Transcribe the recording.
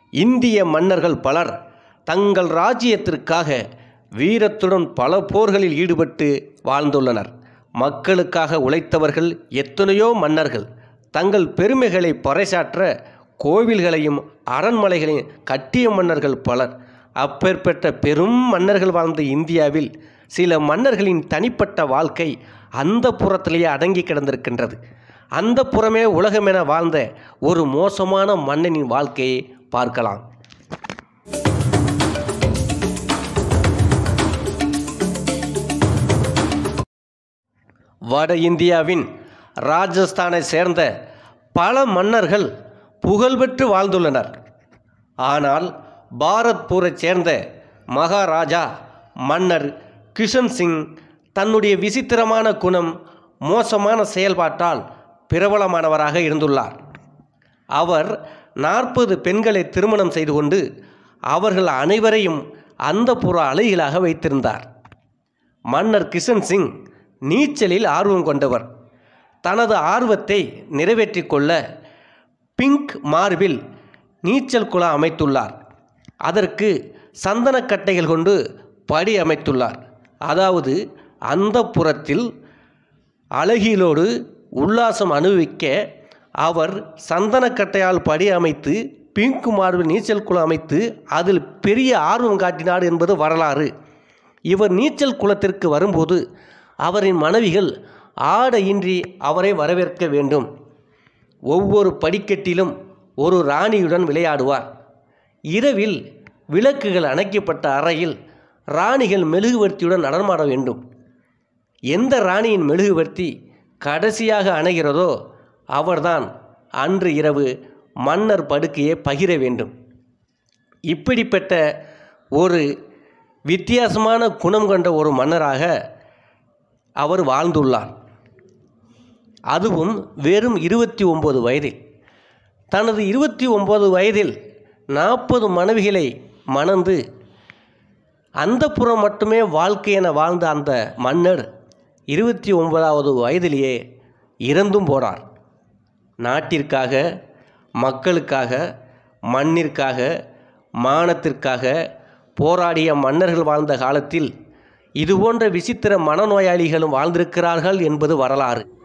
இந்திய மன்னர்கள் பலர் தங்கள் ராஜ்யத்திற்காக வீரத்துடன் பல போர்களில் ஈடுபட்டு வாழ்ந்துள்ளனர் மக்களுக்காக உழைத்தவர்கள் எத்தனையோ மன்னர்கள் தங்கள் பெருமைகளை பறைசாற்ற கோவில்களையும் அரண்மனைகளையும் கட்டிய மன்னர்கள் பலர் அப்பேற்பட்ட பெரும் மன்னர்கள் வாழ்ந்த இந்தியாவில் சில மன்னர்களின் தனிப்பட்ட வாழ்க்கை அந்த புறத்திலேயே அடங்கி கிடந்திருக்கின்றது அந்த புறமே உலகமென வாழ்ந்த ஒரு மோசமான மன்னனின் வாழ்க்கையை பார்க்கலாம் வட இந்தியாவின் ராஜஸ்தானை சேர்ந்த பல மன்னர்கள் புகழ்பெற்று வாழ்ந்துள்ளனர் ஆனால் பாரத்பூரைச் சேர்ந்த மகாராஜா மன்னர் கிஷன் சிங் தன்னுடைய விசித்திரமான குணம் மோசமான செயல்பாட்டால் பிரபலமானவராக இருந்துள்ளார் அவர் நாற்பது பெண்களை திருமணம் செய்து கொண்டு அவர்கள் அனைவரையும் அந்த புற அலைகளாக வைத்திருந்தார் மன்னர் கிஷன் சிங் நீச்சலில் ஆர்வம் கொண்டவர் தனது ஆர்வத்தை நிறைவேற்றிக் கொள்ள பிங்க் மார்பில் நீச்சல் குளம் அமைத்துள்ளார் அதற்கு சந்தனக்கட்டைகள் கொண்டு படி அமைத்துள்ளார் அதாவது அந்த புறத்தில் அழகியலோடு உல்லாசம் அனுபவிக்க அவர் சந்தனக்கட்டையால் படி அமைத்து பிங்க் மார்பில் நீச்சல் குளம் அமைத்து அதில் பெரிய ஆர்வம் காட்டினார் என்பது வரலாறு இவர் நீச்சல் குளத்திற்கு வரும்போது அவரின் மனைவிகள் ஆடையின்றி அவரை வரவேற்க வேண்டும் ஒவ்வொரு படிக்கட்டிலும் ஒரு ராணியுடன் விளையாடுவார் இரவில் விளக்குகள் அணைக்கப்பட்ட அறையில் ராணிகள் மெழுகுவர்த்தியுடன் நடனமாட வேண்டும் எந்த ராணியின் மெழுகுவர்த்தி கடைசியாக அணைகிறதோ அவர்தான் அன்று இரவு மன்னர் படுக்கையை பகிர வேண்டும் இப்படிப்பட்ட ஒரு வித்தியாசமான குணம் கொண்ட ஒரு மன்னராக அவர் வாழ்ந்துள்ளார் அதுவும் வெறும் இருபத்தி ஒம்பது வயதில் தனது இருபத்தி ஒம்பது வயதில் நாற்பது மனைவிகளை மணந்து அந்த புறம் மட்டுமே வாழ்க்கை என வாழ்ந்த அந்த மன்னர் இருபத்தி ஒன்பதாவது வயதிலேயே இறந்தும் போனார் நாட்டிற்காக மக்களுக்காக மண்ணிற்காக மானத்திற்காக போராடிய மன்னர்கள் வாழ்ந்த காலத்தில் இதுபோன்ற விசித்திர மனநோயாளிகளும் வாழ்ந்திருக்கிறார்கள் என்பது வரலாறு